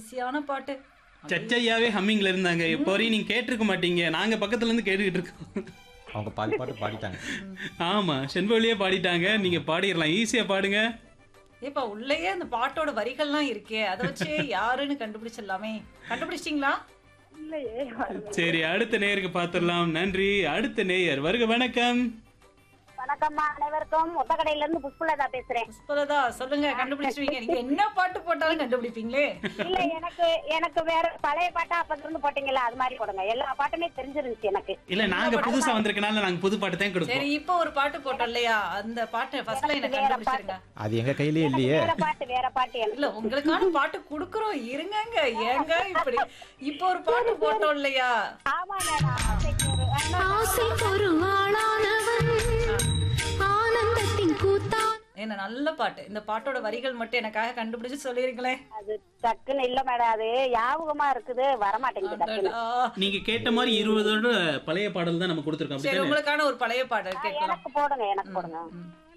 ஈஸியான பாட்டு சச்சையாவே ஹம்மிங்ல இருந்தாங்க இப்போ வரையும் நீங்க கேட்டிருக்க மாட்டீங்க நாங்க பக்கத்துல இருந்து கேட்டுக்கிட்டு இருக்கோம் அவங்க பாதி பாட்டு பாடிட்டாங்க ஆமா செண்பொழியே பாடிட்டாங்க நீங்க பாடிடலாம் ஈஸியா பாடுங்க ஏப்பா உள்ளேயே அந்த பாட்டோட வரிகள்லாம் இருக்கே அதை வச்சு யாருன்னு கண்டுபிடிச்சிடலாமே கண்டுபிடிச்சிட்டீங்களா இல்லையே சரி அடுத்த நேயருக்கு பாத்துடலாம் நன்றி அடுத்த நேயர் வருக வணக்கம் வணக்கம்மா அனைவருக்கும் ஒத்தக்கடையில இருந்து புஷ்பலதா பேசுறேன் புஷ்பலதா சொல்லுங்க கண்டுபிடிச்சிருவீங்க நீங்க என்ன பாட்டு போட்டாலும் கண்டுபிடிப்பீங்களே இல்ல எனக்கு எனக்கு வேற பழைய பாட்டா அப்பத்துல இருந்து போட்டீங்கல்ல அது மாதிரி போடுங்க எல்லா பாட்டுமே தெரிஞ்சிருந்துச்சு எனக்கு இல்ல நாங்க புதுசா வந்திருக்கனால நாங்க புது பாட்டு தான் கொடுப்போம் சரி இப்போ ஒரு பாட்டு போட்டோம் இல்லையா அந்த பாட்டு ஃபர்ஸ்ட் லைனை கண்டுபிடிச்சிருங்க அது எங்க கையிலயே இல்லையே வேற பாட்டு வேற பாட்டு எனக்கு இல்ல உங்களுக்கான பாட்டு குடுக்குறோம் இருங்கங்க ஏங்க இப்படி இப்போ ஒரு பாட்டு போட்டோம் இல்லையா ஆமாங்க நான் ஆசைக்கு ஒரு அண்ணா ஆசைக்கு ஒரு ஆளானவன் ஆனந்தத்தின் கூத்தா என்ன நல்ல பாட்டு இந்த பாட்டோட வரிகள் மட்டும் எனக்காக கண்டுபிடிச்சு சொல்லிருங்களேன் அது டக்குன்னு இல்ல மேடம் அது ஞாபகமா இருக்குது வரமாட்டேங்குது டக்குன்னு நீங்க கேட்ட மாதிரி இருபதோட பழைய பாடல் தான் நம்ம கொடுத்துருக்கோம் சரி அப்படித்தானே உங்களுக்கான ஒரு பழைய பாடல் கேட்கலாம் எனக்கு போடுங்க எனக்கு போடுங்க ம்.